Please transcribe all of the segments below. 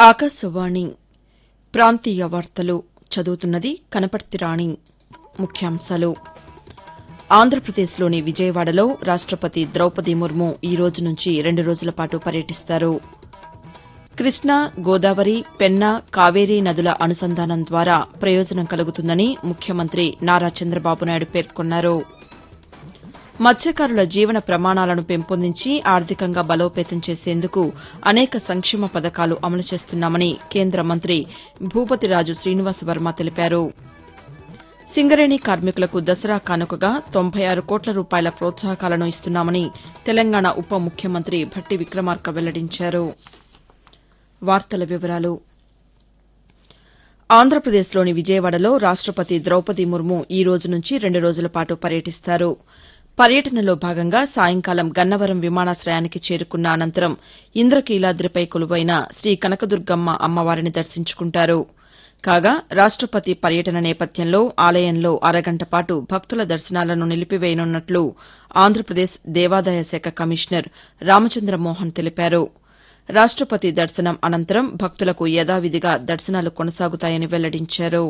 ఆకాశవాణి ప్రాంతీయ వార్తలు చదువుతున్నది కనపర్తి రాణి ముఖ్యాంశాలు ఆంధ్రప్రదేశ్లోని విజయవాడలో రాష్టపతి ద్రౌపది ముర్ము ఈ రోజు నుంచి రెండు రోజుల పాటు పర్యటిస్తారు కృష్ణా గోదావరి పెన్నా కావేరీ నదుల అనుసంధానం ద్వారా ప్రయోజనం కలుగుతుందని ముఖ్యమంత్రి నారా చంద్రబాబు నాయుడు పేర్కొన్నారు మత్స్యకారుల జీవన ప్రమాణాలను పెంపొందించి ఆర్థికంగా బలోపేతం చేసేందుకు అనేక సంక్షేమ పథకాలు అమలు చేస్తున్నామని కేంద్ర మంత్రి భూపతిరాజు శ్రీనివాస్ వర్మ తెలిపారు సింగరేణి కార్మికులకు దసరా కానుకగా తొంభై ఆరు కోట్ల రూపాయల ప్రోత్సాహకాలను ఇస్తున్నామని తెలంగాణ ఉప ముఖ్యమంత్రి భట్టి విక్రమార్క వెల్లడించారు వార్తల వివరాలు ఆంధ్రప్రదేశ్లోని విజయవాడలో రాష్టపతి ద్రౌపది ముర్ము ఈ రోజు నుంచి రెండు రోజుల పాటు పర్యటిస్తారు పర్యటనలో భాగంగా సాయంకాలం గన్నవరం విమానాశయానికి చేరుకున్న అనంతరం ఇంద్రకీలాద్రిపై కొలువైన శ్రీ కనకదుర్గమ్మ అమ్మవారిని దర్శించుకుంటారు కాగా రాష్టపతి పర్యటన నేపథ్యంలో ఆలయంలో అరగంట పాటు భక్తుల దర్శనాలను నిలిపివేయనున్నట్లు ఆంధ్రప్రదేశ్ దేవాదాయ శాఖ కమిషనర్ రామచంద్రమోహన్ తెలిపారు రాష్టపతి దర్శనం అనంతరం భక్తులకు యథావిధిగా దర్శనాలు కొనసాగుతాయని వెల్లడించారు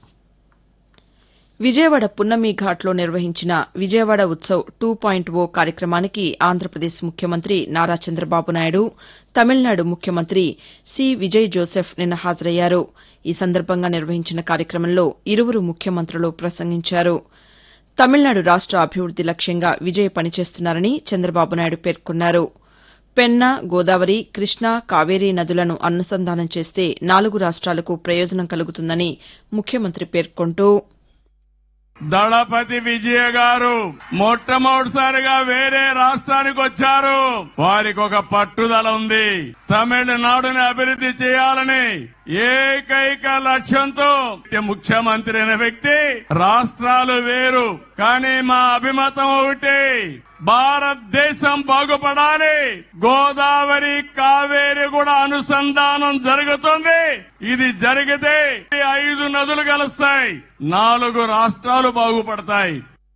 విజయవాడ పున్నమి ఘాట్లో నిర్వహించిన Vijayawada Utsav two point O కార్యక్రమానికి ఆంధ్రప్రదేశ్ ముఖ్యమంత్రి నారా చంద్రబాబు నాయుడు తమిళనాడు ముఖ్యమంత్రి సి విజయ్ జోసెఫ్ నిన్న హాజరయ్యారు ఈ సందర్భంగా నిర్వహించిన కార్యక్రమంలో ఇరువురు ముఖ్యమంత్రులు ప్రసంగించారు తమిళనాడు రాష్ట అభివృద్ది లక్ష్యంగా విజయ్ పనిచేస్తున్నారని చంద్రబాబు నాయుడు పేర్కొన్నారు పెన్నా గోదావరి కృష్ణా కావేరీ నదులను అనుసంధానం చేస్తే నాలుగు రాష్ట్రాలకు ప్రయోజనం కలుగుతుందని ముఖ్యమంత్రి పేర్కొంటూ దళపతి విజయ గారు మొట్టమొదటిసారిగా వేరే రాష్ట్రానికి వచ్చారు వారికి ఒక పట్టుదల ఉంది తమిళనాడుని అభివృద్ధి చేయాలని ఏకైక లక్ష్యంతో ముఖ్యమంత్రి అయిన వ్యక్తి రాష్ట్రాలు వేరు కానీ మా అభిమతం ఒకటి భారతదేశం బాగుపడాలి గోదావరి కావేరి కూడా అనుసంధానం జరుగుతుంది ఇది జరిగితే ఈ ఐదు నదులు కలుస్తాయి నాలుగు రాష్ట్రాలు బాగుపడతాయి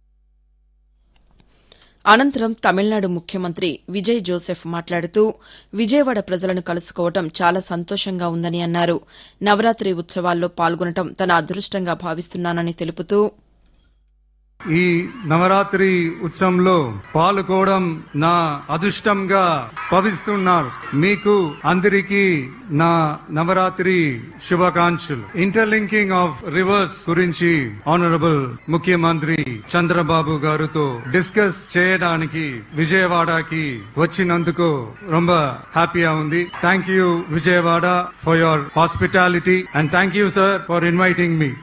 అనంతరం తమిళనాడు ముఖ్యమంత్రి విజయ్ జోసెఫ్ మాట్లాడుతూ విజయవాడ ప్రజలను కలుసుకోవడం చాలా సంతోషంగా ఉందని అన్నారు నవరాత్రి ఉత్సవాల్లో పాల్గొనడం తన అదృష్టంగా భావిస్తున్నానని తెలుపుతూ ఈ నవరాత్రి ఉత్సవంలో పాల్గొనడం నా అదృష్టంగా భావిస్తున్నారు మీకు అందరికీ నా నవరాత్రి శుభాకాంక్షలు ఇంటర్లింకింగ్ ఆఫ్ రివర్స్ గురించి ఆనరబుల్ ముఖ్యమంత్రి చంద్రబాబు గారితో డిస్కస్ చేయడానికి విజయవాడకి వచ్చినందుకు రొంబ హ్యాపీగా ఉంది thank you Vijayawada for your hospitality and thank you sir for inviting me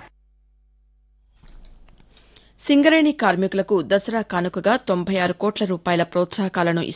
Singareni కార్మికులకు దసరా కానుకగా తొంభై ఆరు కోట్ల రూపాయల ప్రోత్సాహకాలను